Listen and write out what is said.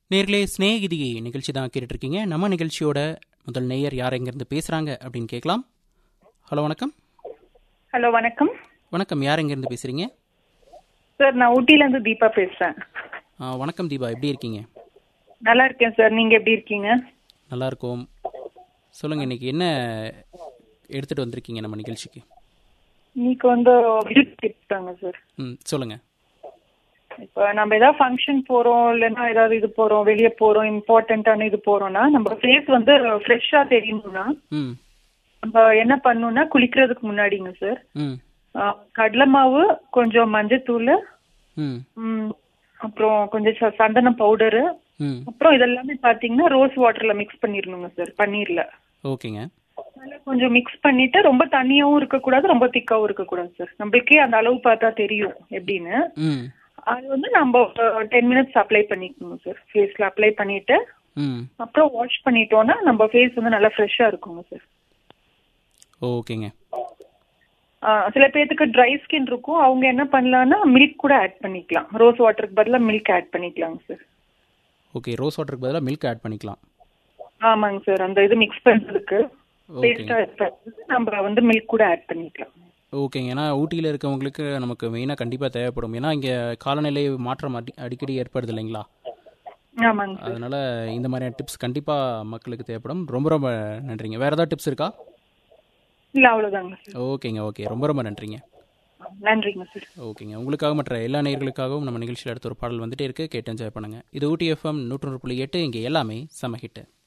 நேர்களே ஸ்நேகிதியை நிகழ்ச்சி தான் கேட்டுட்ருக்கீங்க நம்ம நிகழ்ச்சியோட முதல் நேயர் யார் எங்கேருந்து பேசுகிறாங்க அப்படின்னு கேட்கலாம் ஹலோ வணக்கம் ஹலோ வணக்கம் வணக்கம் யார் எங்கேருந்து பேசுகிறீங்க சார் நான் ஊட்டிலேருந்து தீபா பேசுகிறேன் வணக்கம் தீபா எப்படி இருக்கீங்க நல்லா இருக்கேன் சார் நீங்கள் எப்படி இருக்கீங்க நல்லா இருக்கோம் சொல்லுங்கள் இன்னைக்கு என்ன எடுத்துகிட்டு வந்திருக்கீங்க நம்ம நிகழ்ச்சிக்கு இன்னைக்கு வந்து வீடு கேட்டாங்க சார் ம் சொல்லுங்கள் இப்போ நம்ம ஏதாவது ஃபங்க்ஷன் போகிறோம் இல்லைன்னா ஏதாவது இது போகிறோம் வெளியே போகிறோம் இம்பார்ட்டண்ட்டான இது போகிறோம்னா நம்ம ஃபேஸ் வந்து ஃப்ரெஷ்ஷாக தெரியணும்னா ம் நம்ம என்ன பண்ணணும்னா குளிக்கிறதுக்கு முன்னாடிங்க சார் ம் கடலை மாவு கொஞ்சம் மஞ்சத்தூள் ம் ம், அப்புறம் கொஞ்சம் ச- சந்தன பவுடரு ம் அப்புறம் இதெல்லாமே பார்த்தீங்கன்னா ரோஸ் வாட்டரில் மிக்ஸ் பண்ணிடணுங்க சார் பன்னீரில் ஓகேங்க நல்லா கொஞ்சம் மிக்ஸ் பண்ணிட்டு ரொம்ப தண்ணியாவும் இருக்கக்கூடாது ரொம்ப திக்காவும் இருக்கக்கூடாது சார் நம்மளுக்கே அந்த அளவு பார்த்தா தெரியும் எப்படின்னு ம் அது வந்து நம்ம டென் மினிட்ஸ் அப்ளை பண்ணிக்கணும் சார் ஃபேஸ்ல அப்ளை பண்ணிட்டு ம் அப்புறம் வாஷ் பண்ணிட்டோம்னா நம்ம ஃபேஸ் வந்து நல்லா ஃப்ரெஷ்ஷா இருக்குங்க சார் ஓகேங்க சில பேர்த்துக்கு ட்ரை ஸ்கின் இருக்கும் அவங்க என்ன பண்ணலாம்னா மில்க் கூட ஆட் பண்ணிக்கலாம் ரோஸ் வாட்டருக்கு பதிலாக மில்க் ஆட் பண்ணிக்கலாங்க சார் ஓகே ரோஸ் வாட்டருக்கு பதிலாக மில்க் ஆட் பண்ணிக்கலாம் ஆமாங்க சார் அந்த இது மிக்ஸ் பண்றதுக்கு ஓகேங்க டேஸ்டா இருக்கிறதுக்கு நம்ம வந்து மில்க் கூட ஆட் பண்ணிக்கலாம் ஓகேங்க ஏன்னா ஊட்டியில் இருக்கவங்களுக்கு நமக்கு மெயினாக கண்டிப்பாக தேவைப்படும் ஏன்னா இங்கே காலநிலை மாற்றம் அடி அடிக்கடி ஏற்படுது இல்லைங்களா ஆமாங்க சார் அதனால் இந்த மாதிரியான டிப்ஸ் கண்டிப்பாக மக்களுக்கு தேவைப்படும் ரொம்ப ரொம்ப நன்றிங்க வேறு ஏதாவது டிப்ஸ் இருக்கா இல்ல அவ்வளவுதாங்க சார் ஓகேங்க ஓகே ரொம்ப ரொம்ப நன்றிங்க நன்றிங்க சார் ஓகேங்க உங்களுக்காக மற்ற எல்லா நேயர்களுக்காகவும் நம்ம நிகழ்ச்சியில் அடுத்த ஒரு பாடல் வந்துட்டே இருக்கு கேட்டு என்ஜாய் பண்ணுங்கள் இது ஊட்டி எஃப்எம் நூற்றொன்று புள்ளி எட்டு இங்கே எல்லாமே செம ஹிட்டு